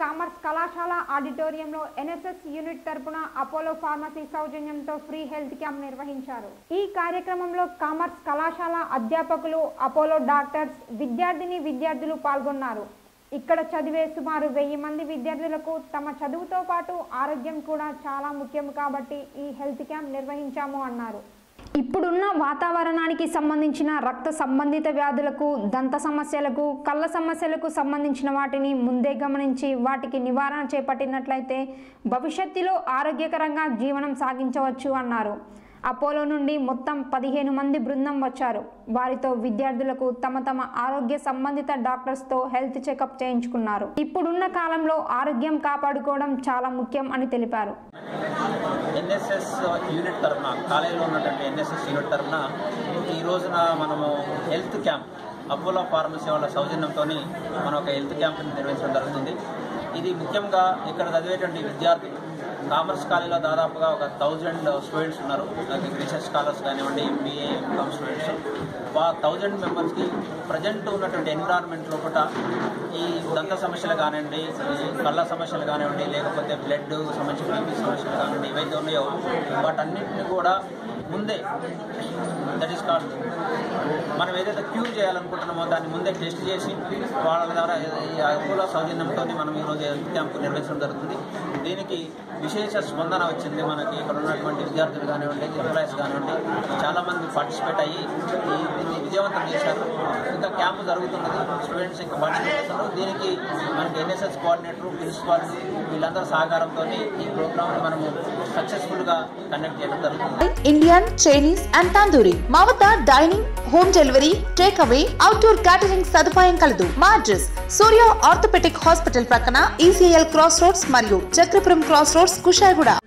commerce కళాశాల ఆడిటోరియంలో NSS unit తరపున అపోలో ఫార్మసీ సౌజన్యంతో ఫ్రీ హెల్త్ క్యాంప్ నిర్వహించారు ఈ కార్యక్రమంలో కామర్స్ కళాశాల అధ్యాపకులు అపోలో డాక్టర్స్ విద్యార్థిని విద్యార్థులు పాల్గొన్నారు ఇక్కడ చదివే సుమారు వెయ్యి మంది విద్యార్థులకు తమ చదువుతో పాటు ఆరోగ్యం కూడా చాలా ముఖ్యం కాబట్టి ఈ హెల్త్ క్యాంప్ నిర్వహించాము అన్నారు ఇప్పుడున్న వాతావరణానికి సంబంధించిన రక్త సంబంధిత వ్యాధులకు దంత సమస్యలకు కళ్ళ సమస్యలకు సంబంధించిన వాటిని ముందే గమనించి వాటికి నివారణ చేపట్టినట్లయితే భవిష్యత్తులో ఆరోగ్యకరంగా జీవనం సాగించవచ్చు అన్నారు అపోలో నుండి మొత్తం పదిహేను మంది బృందం వచ్చారు వారితో విద్యార్థులకు తమ తమ ఆరోగ్య సంబంధిత డాక్టర్స్తో హెల్త్ చెకప్ చేయించుకున్నారు ఇప్పుడున్న కాలంలో ఆరోగ్యం కాపాడుకోవడం చాలా ముఖ్యం అని తెలిపారు ఎన్ఎస్ఎస్ యూనిట్ తరఫున కాలేజీలో ఉన్నటువంటి ఎన్ఎస్ఎస్ యూనిట్ తరఫున ఈ రోజున మనము హెల్త్ క్యాంప్ అపోలో ఫార్మసీ వాళ్ళ సౌజన్యంతో మనం ఒక హెల్త్ క్యాంప్ నిర్వహించడం జరుగుతుంది ఇది ముఖ్యంగా ఇక్కడ చదివేటువంటి విద్యార్థులు కామర్స్ కాలేజీలో దాదాపుగా ఒక థౌజండ్ స్టూడెంట్స్ ఉన్నారు అలాగే రీసెర్చ్ స్కాలర్స్ కానివ్వండి ఎంబీఏ ఎంకామ్ స్టూడెంట్స్ ఆ థౌజండ్ మెంబర్స్కి ప్రజెంట్ ఉన్నటువంటి ఎన్విరాన్మెంట్ లోపల ఈ దంత సమస్యలు కానివ్వండి ఈ కళ్ళ సమస్యలు కానివ్వండి లేకపోతే బ్లడ్ సంబంధించిన బీపీ సమస్యలు కానివ్వండి ఏవైతే ఉన్నాయో వాటన్నిటిని కూడా ముందే దట్ ఈస్ కాల్డ్ మనం ఏదైతే క్యూర్ చేయాలనుకుంటున్నామో దాన్ని ముందే టెస్ట్ చేసి వాళ్ళ ద్వారా ఈ అపోలో సౌజన్యంతో మనం ఈరోజు హెల్త్ క్యాంప్ నిర్వహించడం జరుగుతుంది దీనికి విశేష స్పందన వచ్చింది మనకి ఇక్కడ ఉన్నటువంటి విద్యార్థులు కానివ్వండి ఎంప్లాయీస్ కానివ్వండి చాలామంది పార్టిసిపేట్ అయ్యి ఈ దీన్ని విజయవంతం చేశారు ఇంకా క్యాంపు జరుగుతున్నది స్టూడెంట్స్ ఇంకా పార్టిసిపేట్ చేస్తున్నారు దీనికి మనకి ఎన్ఎస్ఎస్ కోఆర్డినేటర్ ప్రిన్సిపాల్ వీళ్ళందరూ సహకారంతో ఈ ప్రోగ్రామ్ మనము సక్సెస్ఫుల్గా కండక్ట్ చేయడం జరుగుతుంది ఇండియన్ చైనీస్ అండ్ తందూరి మా వద్ద dining home delivery take away outdoor catering సదుపాయం కలదు మా అడ్రస్ సూర్య ఆర్థోపెటిక్ హాస్పిటల్ ప్రక్కన ఈసీఎల్ క్రాస్ రోడ్స్ మరియు చక్రపురం క్రాస్ రోడ్స్ కుషాయిగూడ